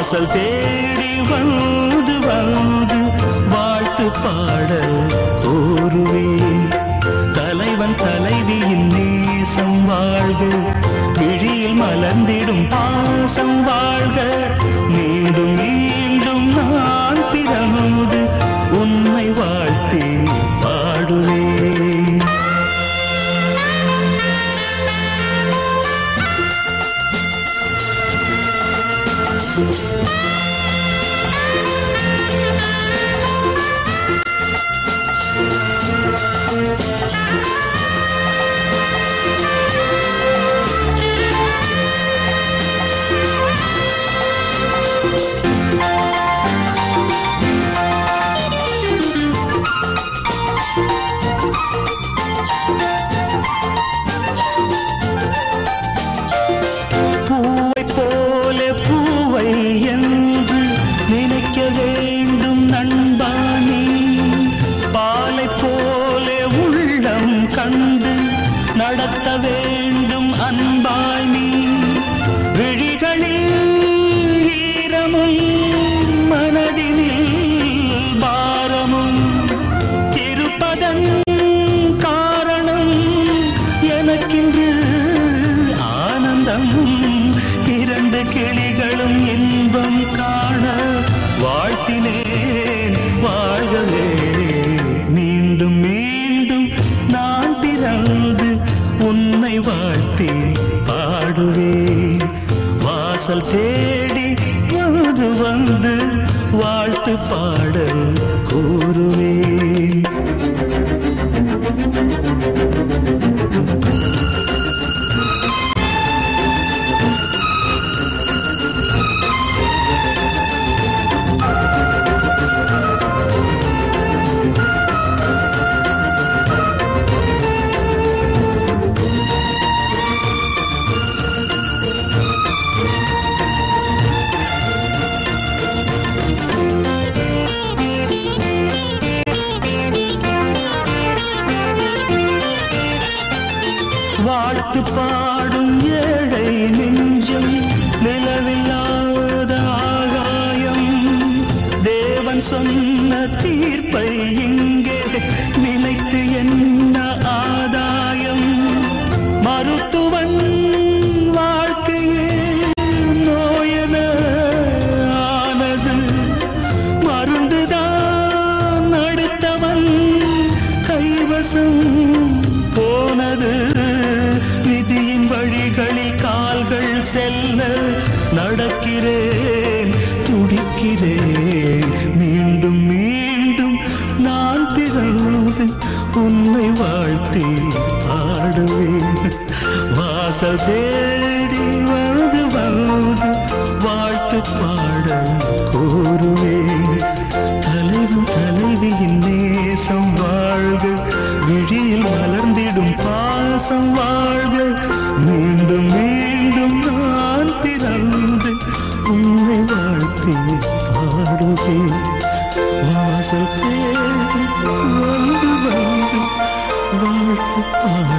வாசல் தேடி வந்து வந்து வாழ்த்து பாடல் கூறுவேன் தலைவன் தலைவியின் நேசம் வாழ்க விழியில் மலர்ந்திடும் பாசம் வாழ்க மீண்டும் மீண்டும் நான் பிறந்து உன்னை வாழ்த்தி பாடுவேன் பூவை போல பூவை என்று நினைக்க வேண்டும் நண்பானி பாலை போல உள்ளம் கண்டு நடத்த வேண்டும் அன்பாய் நீ விழிகளில் ஈரமும் மனதினில் பாரமும் இருப்பதன் காரணம் எனக்கின்று ஆனந்தம் இரண்டு கிளிகளும் இன்பம் காண வாழ்த்தினேன் வாழ்கவே மீண்டும் மீண்டும் நான் பிறந்து உன்னை வாழ்த்தி பாடுவேன் வாசல் தேடி வந்து வந்து வாழ்த்து பாடல் கூறுவேன் வாழ்த்து பாடும் ஏழை நெஞ்சம் நிலவில்லாத ஆகாயம் தேவன் சொன்ன தீர்ப்பை இங்கே நினைத்து என்ன ஆதாயம் மருத்துவன் வாழ்க்கையே நோயன ஆனது மருந்துதான் அடுத்தவன் கைவசம் போனது விதியின் வழிகளில் கால்கள் செல்ல நடக்கிறேன் துடிக்கிறேன் மீண்டும் மீண்டும் நான் பிறந்து உன்னை வாழ்த்தி பாடுவேன் வாசல் தேடி வந்து வந்து வாழ்த்து பாடல் கூறுவேன் தலைவன் தலைவியின் நேசம் வாழ்க விழியில் மலர்ந்திடும் பாசம் வாழ்க மீண்டும் மீண்டும் நான் பிறந்து உன்னை வாழ்த்தி பாடுவேன் வாசல் தேடி வந்து வந்து வாழ்த்து பாடல்